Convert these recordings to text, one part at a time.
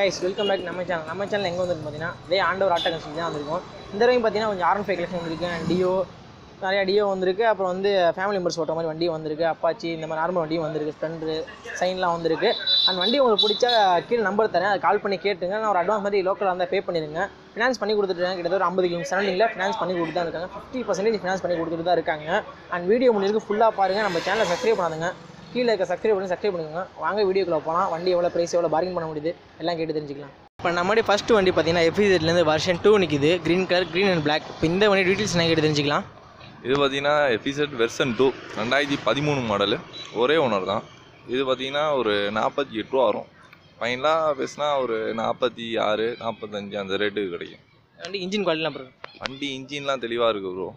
guys welcome back நம்ம channel நம்ம channel எங்கே வந்து பார்த்தீங்கன்னா இதே ஆண்டவர் ஆட்டோ கன்ஸ்ட்ரக்ஷன் தான் வந்திருக்கும் இந்த வரைக்கும் பார்த்தீங்கன்னா கொஞ்சம் ஆர்என் ஃபைவ் கலெக்ஷன் வந்திருக்கு and டியோ நிறையா டியோ வந்திருக்கு அப்புறம் வந்து ஃபேமிலி மெம்பர்ஸ் ஓட்ட மாதிரி வண்டியும் வந்திருக்கு அப்பாச்சி இந்த மாதிரி நார்மல் வண்டியும் வந்திருக்கு ஸ்ப்ளெண்டரு சைன்லாம் வந்திருக்கு அந்த வண்டி உங்களுக்கு பிடிச்சா கீழே நம்பர் தரேன் அதை கால் பண்ணி கேட்டுங்க நான் ஒரு அட்வான்ஸ் மாதிரி லோக்கலாக இருந்தால் பே பண்ணிடுங்க ஃபினான்ஸ் பண்ணி கொடுத்துருக்காங்க கிட்டத்தட்ட ஒரு ஐம்பது கிலோ சரௌண்டிங்கில் ஃபினான்ஸ் பண்ணி கொடுத்து தான் இருக்காங்க ஃபிஃப்டி பர்சன்டேஜ் ஃபினான்ஸ் பண்ணி கொடுத்துட்டு தான் இருக்காங்க அண்ட் வீடியோ முடிஞ்சிருக்கு ஃபுல்லாக பாருங்கள் நம்ம சேனலை சப்ஸ்கிரைப் பண்ணாதுங்க கீழே இருக்க சப்ஸ்கிரைப் பண்ணி சப்ஸ்கிரைப் பண்ணுங்க வாங்க வீடியோக்குள்ள போகலாம் வண்டி எவ்வளோ ப்ரைஸ் எவ்வளோ பார்க்கிங் பண்ண முடியுது எல்லாம் கேட்டு தெரிஞ்சுக்கலாம் இப்போ நம்மளுடைய ஃபஸ்ட்டு வண்டி பார்த்தீங்கன்னா எஃபிசெட்லேருந்து வருஷன் டூ நிற்குது green colour green and black இப்போ இந்த வண்டி டீட்டெயில்ஸ் நான் கேட்டு தெரிஞ்சுக்கலாம் இது பார்த்தீங்கன்னா எஃபிசெட் வெர்சன் டூ ரெண்டாயிரத்தி பதிமூணு மாடலு ஒரே ஓனர் தான் இது பார்த்தீங்கன்னா ஒரு நாற்பத்தி எட்டு ரூபா வரும் ஃபைனலாக பேசுனா ஒரு நாற்பத்தி ஆறு நாற்பத்தஞ்சு அந்த ரேட்டுக்கு கிடைக்கும் வண்டி இன்ஜின் குவாலிட்டிலாம் ப்ரோ வண்டி இன்ஜின்லாம் தெளிவாக இருக்குது ப்ரோ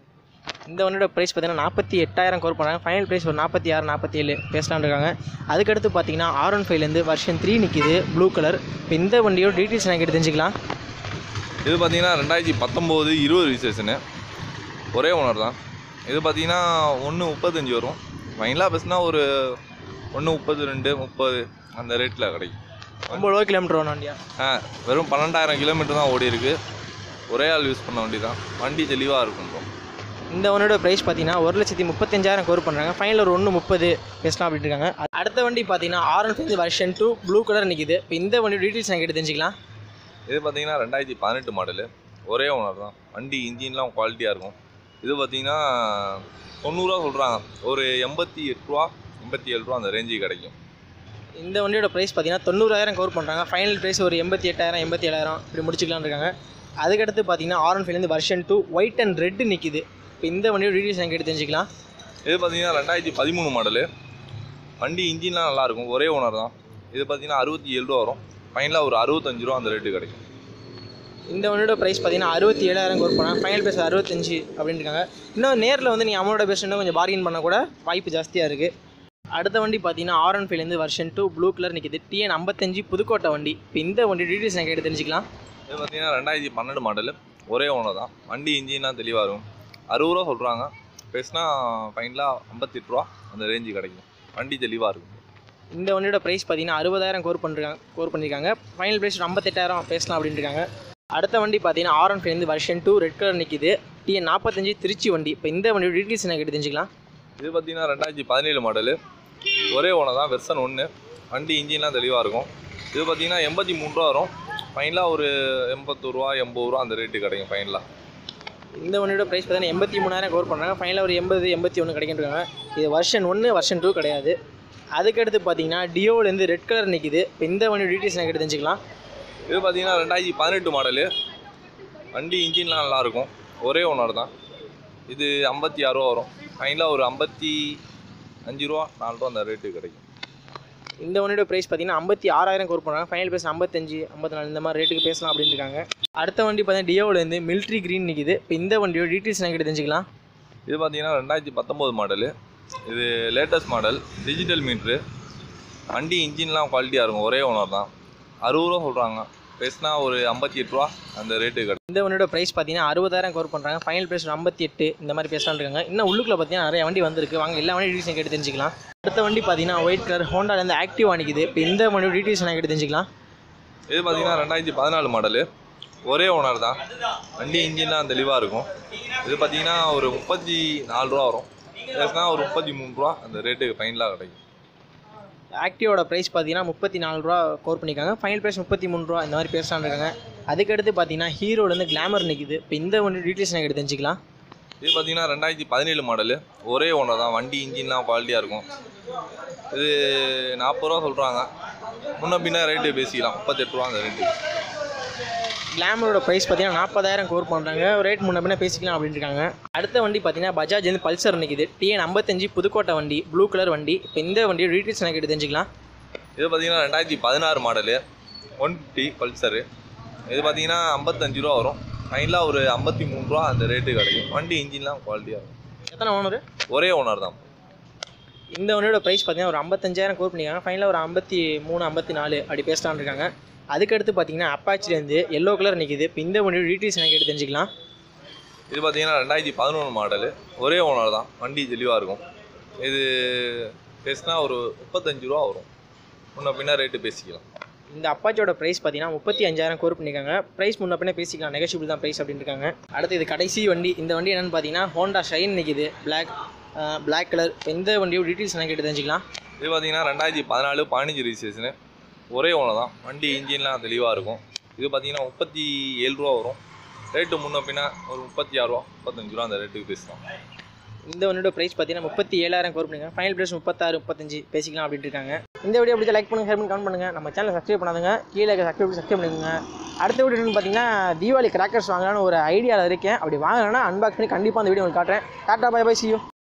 இந்த வண்டியோட ப்ரைஸ் பார்த்தீங்கன்னா நாற்பத்தி எட்டாயிரம் கோர் பண்ணாங்க ஃபைனல் ப்ரைஸ் ஒரு நாற்பத்தி ஆறு நாற்பத்தி ஏழு பேசலாம்னு இருக்காங்க அதுக்கடுத்து பார்த்தீங்கன்னா ஆர் ஒன் ஃபைவ்லேருந்து வருஷன் த்ரீ நிற்கிது ப்ளூ கலர் இப்போ இந்த வண்டியோட டீட்டெயில்ஸ் நான் கேட்டு தெரிஞ்சுக்கலாம் இது பார்த்தீங்கன்னா ரெண்டாயிரத்தி பத்தொம்போது இருபது ரிஜிஸ்ட்ரேஷனு ஒரே ஓனர் தான் இது பார்த்தீங்கன்னா ஒன்று முப்பத்தஞ்சு வரும் ஃபைனலாக பேசுனா ஒரு ஒன்று முப்பது ரெண்டு முப்பது அந்த ரேட்டில் கிடைக்கும் ரொம்ப லோ கிலோமீட்டர் ஒன்று வண்டியா ஆ வெறும் பன்னெண்டாயிரம் கிலோமீட்டர் தான் ஓடி இருக்கு ஒரே ஆள் யூஸ் பண்ண வண்டி தான் வண்டி தெளிவாக இருக்கும் ப்ரோ இந்த வண்டியோட ப்ரைஸ் பார்த்தீங்கன்னா ஒரு லட்சத்தி முப்பத்தஞ்சாயிரம் கோர் பண்ணுறாங்க ஃபைனல் ஒரு ஒன்று முப்பது பேசலாம் அப்படின்ட்டு இருக்காங்க அடுத்த வண்டி பார்த்தீங்கன்னா R one five version two blue colour நிற்கிது இப்போ இந்த வண்டியோட டீட்டெயில்ஸ் நான் கேட்டு தெரிஞ்சுக்கலாம் இது பார்த்தீங்கன்னா ரெண்டாயிரத்தி பதினெட்டு மாடலு ஒரே ஓனர் தான் வண்டி இன்ஜின்லாம் குவாலிட்டியாக இருக்கும் இது பார்த்தீங்கன்னா தொண்ணூறுரூவா சொல்கிறாங்க ஒரு எண்பத்தி எட்டு ரூபா எண்பத்தி ஏழு ரூபா அந்த ரேஞ்சுக்கு கிடைக்கும் இந்த வண்டியோட ப்ரைஸ் பார்த்தீங்கன்னா தொண்ணூறாயிரம் கவர் பண்ணுறாங்க ஃபைனல் ப்ரைஸ் ஒரு எண்பத்தி எட்டாயிரம் எண்பத்தி ஏழாயிரம் இப்படி முடிச்சுக்கலாம்னு இருக்காங்க அதுக்கடுத்து பார்த்தீங்கன்னா ஆர் ஒன் ஃபைவ்லேருந்து version two white and red நிற்கிது இப்போ இந்த வண்டியோட டீட்டெயில்ஸ் நான் கேட்டு தெரிஞ்சுக்கலாம் இது பார்த்தீங்கன்னா ரெண்டாயிரத்தி பதிமூணு மாடலு வண்டி இன்ஜின்லாம் நல்லாயிருக்கும் ஒரே ஓனர் தான் இது பார்த்தீங்கன்னா அறுபத்தி ஏழு ரூபா வரும் ஃபைனலாக ஒரு அறுபத்தஞ்சு ரூபா அந்த ரேட்டு கிடைக்கும் இந்த வண்டியோட ப்ரைஸ் பார்த்தீங்கன்னா அறுபத்தி ஏழாயிரம் கோர் பண்ணாங்க ஃபைனல் ப்ரைஸ் அறுபத்தஞ்சு அப்படின்னு இருக்காங்க இன்னும் நேரில் வந்து நீங்கள் அமௌண்ட்டோட பேச இன்னும் கொஞ்சம் பார்கின் பண்ண கூட வாய்ப்பு ஜாஸ்தியாக இருக்குது அடுத்த வண்டி பார்த்தீங்கன்னா ஆர் ஒன் ஃபைவ்லேருந்து வருஷன் டூ ப்ளூ கலர் நிற்கிது டிஎன் ஐம்பத்தஞ்சு புதுக்கோட்டை வண்டி இப்போ இந்த வண்டி டீட்டெயில்ஸ் நான் கேட்டு தெரிஞ்சுக்கலாம் இது பார்த்தீங்கன்னா ரெண்டாயிரத்தி பன்னெண்டு மாடலு ஒரே ஓனர் தான் வண்டி இன்ஜின்லாம் தெளிவாக இருக்கும் அறுபது ரூபா சொல்கிறாங்க பேசுனா ஃபைனலாக ஐம்பத்தெட்டு ரூபா அந்த ரேஞ்சு கிடைக்கும் வண்டி தெளிவாக இருக்கும் இந்த வண்டியோட ப்ரைஸ் பார்த்தீங்கன்னா அறுபதாயிரம் கோர் பண்ணிருக்காங்க கோர் பண்ணியிருக்காங்க ஃபைனல் ப்ரைஸ் ஒரு ஐம்பத்தெட்டாயிரம் பேசலாம் அப்படின்னு இருக்காங்க அடுத்த வண்டி பார்த்தீங்கன்னா ஆர் ஒன் ஃபைவ்லேருந்து வருஷன் டூ ரெட் கலர் நிற்கிது டிஎன் நாற்பத்தஞ்சு திருச்சி வண்டி இப்போ இந்த வண்டியோட டீட்டெயில்ஸ் நான் கேட்டு தெரிஞ்சுக்கலாம் இது பார்த்தீங்கன்னா ரெண்டாயிரத்தி பதினேழு மாடலு ஒரே ஓனர் தான் வெர்சன் ஒன்று வண்டி இன்ஜின்லாம் தெளிவாக இருக்கும் இது பார்த்தீங்கன்னா எண்பத்தி மூணு ரூபா வரும் ஃபைனலாக ஒரு எண்பத்தோரு ரூபா எண்பது ரூபா அந்த ரேட்டு கிடைக்கும் ஃபைனலாக இந்த வண்டியோட ப்ரைஸ் பார்த்தீங்கன்னா எண்பத்தி மூணாயிரம் கோர் பண்ணுறாங்க ஃபைனலாக ஒரு எண்பது எண்பத்தி ஒன்று கிடைக்கின்றாங்க இது வருஷன் ஒன்று வருஷன் டூ கிடையாது அதுக்கடுத்து பார்த்தீங்கன்னா டியோலேருந்து ரெட் கலர் நிற்கிது இப்போ இந்த வண்டியோட டீட்டெயில்ஸ் நான் கேட்டு தெரிஞ்சுக்கலாம் இது பார்த்தீங்கன்னா ரெண்டாயிரத்தி பதினெட்டு மாடலு வண்டி இன்ஜின்லாம் நல்லாயிருக்கும் ஒரே ஓனர் தான் இது ஐம்பத்தி ஆறு ரூபா வரும் ஃபைனலாக ஒரு ஐம்பத்தி அஞ்சு ரூபா நாலு ரூபா அந்த ரேட்டு கிடைக்கும் இந்த வண்டியோட ப்ரைஸ் பார்த்தீங்கன்னா ஐம்பத்தி ஆறாயிரம் கோர் பண்ணுறாங்க ஃபைனல் ப்ரைஸ் ஐம்பத்தஞ்சு ஐம்பத்தி நாலு இந்த மாதிரி ரேட்டுக்கு பேசலாம் அப்படின்னு இருக்காங்க அடுத்த வண்டி பார்த்தீங்கன்னா டியோவிலேருந்து மிலிட்ரி க்ரீன் நிற்கிது இப்போ இந்த வண்டியோட டீட்டெயில்ஸ் நான் கேட்டு தெரிஞ்சுக்கலாம் இது பார்த்தீங்கன்னா ரெண்டாயிரத்தி பத்தொம்போது மாடலு இது லேட்டஸ்ட் மாடல் டிஜிட்டல் மீட்ரு வண்டி இன்ஜின்லாம் குவாலிட்டியாக இருக்கும் ஒரே ஓனர் தான் அறுபது ரூபா சொல்கிறாங்க பேசினா ஒரு ஐம்பத்தி எட்டு ரூபா அந்த ரேட்டு கிடைக்கும் இந்த வண்டியோட ப்ரைஸ் பார்த்தீங்கன்னா அறுபதாயிரம் கோர் பண்ணுறாங்க ஃபைனல் ப்ரைஸ் ஒரு ஐம்பத்தி எட்டு இந்த மாதிரி பேசலாம்னு இருக்காங்க இன்னும் உள்ளுக்குள்ள பார்த்தீங்கன்னா நிறைய வண்டி வந்திருக்கு வாங்க எல்லா வண்டி டீட்டெயில்ஸ் கேட்டு தெரிஞ்சுக்கலாம் அடுத்த வண்டி பார்த்தீங்கன்னா ஒயிட் கலர் ஹோண்டாலேருந்து ஆக்டிவ் நிற்கிது இப்போ இந்த வண்டியோட டீட்டெயில்ஸ் நான் கேட்டு தெரிஞ்சுக்கலாம் இது பார்த்தீங்கன்னா ரெண்டாயிரத்தி பதினாலு மாடலு ஒரே ஓனர் தான் வண்டி இன்ஜின்லாம் தெளிவாக இருக்கும் இது பார்த்தீங்கன்னா ஒரு முப்பத்தி நாலு ரூபா வரும் பேசினா ஒரு முப்பத்தி மூணு ரூபா அந்த ரேட்டுக்கு ஃபைனலாக கிடைக்கும் ஆக்டிவோட ப்ரைஸ் பார்த்தீங்கன்னா முப்பத்தி நாலு ரூபா கோர் பண்ணியிருக்காங்க ஃபைனல் ப்ரைஸ் முப்பத்தி மூணு ரூபா இந்த மாதிரி பேசலாம்னு இருக்காங்க அதுக்கடுத்து பார்த்தீங்கன்னா ஹீரோலேருந்து கிளாமர் நிற்கிது இப்போ இந்த வண்டி டீட்டெயில்ஸ் நான் கேட்டு தெரிஞ்சுக்கலாம் இது பார்த்தீங்கன்னா ரெண்டாயிரத்தி பதினேழு மாடலு ஒரே ஓனர் தான் வண்டி இன்ஜின்லாம் குவாலிட்டியாக இருக்கும் இது நாற்பது ரூபா சொல்கிறாங்க முன்ன பின்ன ரேட்டு பேசிக்கலாம் முப்பத்தெட்டு ரூபா அந்த ரேட்டு கிளாமரோட ப்ரைஸ் பார்த்தீங்கன்னா நாற்பதாயிரம் கோர் பண்ணுறாங்க ரேட் முன்ன பின்ன பேசிக்கலாம் அப்படின்னு இருக்காங்க அடுத்த வண்டி பார்த்தீங்கன்னா பஜாஜ் வந்து பல்சர் நிற்கிது டிஎன் ஐம்பத்தஞ்சு புதுக்கோட்டை வண்டி ப்ளூ கலர் வண்டி இப்போ இந்த வண்டியோட டீட்டெயில்ஸ் நான் கேட்டு தெரிஞ்சுக்கலாம் இது பார்த்தீங்கன்னா ரெண்டாயிரத்தி பதினாறு மாடலு ஒன் ஃபிஃப்டி பல்சரு இது பார்த்தீங்கன்னா ஐம்பத்தஞ்சு ரூபா வரும் ஃபைனலாக ஒரு ஐம்பத்தி மூணு ரூபா அந்த ரேட்டு கிடைக்கும் வண்டி இன்ஜின்லாம் குவாலிட்டியாக இருக்கும் எத்தனை ஓனர் ஒரே ஓனர் தான் இந்த வண்டியோட ப்ரைஸ் பார்த்தீங்கன்னா ஒரு ஐம்பத்தஞ்சாயிரம் கோர் பண்ணியிருக்காங்க ஃபைனலாக ஒரு ஐம்பத்தி மூணு ஐம்பத்தி நாலு அப்படி பேசலாம்னு இருக்காங்க அதுக்கடுத்து பார்த்தீங்கன்னா அப்பாச்சிலேருந்து எல்லோ கலர் நிற்கிது இப்போ இந்த வண்டியோட டீட்டெயில்ஸ் நான் கேட்டு தெரிஞ்சுக்கலாம் இது பார்த்தீங்கன்னா ரெண்டாயிரத்தி பதினொன்று மாடலு ஒரே ஓனர் தான் வண்டி தெளிவாக இருக்கும் இது பேசினா ஒரு முப்பத்தஞ்சு ரூபா வரும் முன்ன பின்ன ரேட்டு பேசிக்கலாம் இந்த அப்பாச்சியோட ப்ரைஸ் பார்த்தீங்கன்னா முப்பத்தி அஞ்சாயிரம் கோர் பண்ணியிருக்காங்க ப்ரைஸ் முன்ன பின்னே பேசிக்கலாம் நெகஷியபிள் தான் ப்ரைஸ் அப்படின்னு இருக்காங்க அடுத்து இது கடைசி வண்டி இந்த வண்டி என்னென்னு பார்த்தீங்கன்னா ஹோண்டா ஷைன் நிற்கிது பிளாக் பிளாக் கலர் இந்த வண்டியோட டீட்டெயில்ஸ் என்ன கேட்டு தெரிஞ்சுக்கலாம் இது பார்த்தீங்கன்னா ரெண்டாயிரத்தி பதினாலு பதினஞ்சு ரிஜிஸ்ட்ரேஷனு ஒரே ஓனர் தான் வண்டி இன்ஜின்லாம் தெளிவாக இருக்கும் இது பார்த்தீங்கன்னா முப்பத்தி ஏழு ரூபா வரும் ரேட்டு முன்ன பின்ன ஒரு முப்பத்தி ஆறு ரூபா முப்பத்தஞ்சு ரூபா அந்த ரேட்டுக்கு பேசுகிறோம் இந்த வண்டியோட ப்ரைஸ் பார்த்தீங்கன்னா முப்பத்தி ஏழாயிரம் கோர் பண்ணிருக்காங்க ஃபைனல் ப்ரைஸ் முப்பத்தாறு முப்பத்தஞ்சு பேசிக்கலாம் அப்படின்ட்டு இருக்காங்க இந்த வீடியோ பிடிச்ச லைக் பண்ணுங்க ஷேர் பண்ணி கமெண்ட் பண்ணுங்க நம்ம சேனலை சப்ஸ்கிரைப் பண்ணாதுங்க கீழே சப்ஸ்கிரைப் சப்ஸ்கிரைப் பண்ணுங்க அடுத்த வீடியோ என்னன்னு பார்த்தீங்கன்னா தீபாவளி கிராக்கர்ஸ் வாங்கலாம்னு ஒரு ஐடியாவில் இருக்கேன் அப்படி வாங்கினா அன்பாக்ஸ் பண்ணி கண்டிப்பாக அந்த வீடியோ உங்களுக்கு காட்டுறேன் டாட்டா பை பை சியூ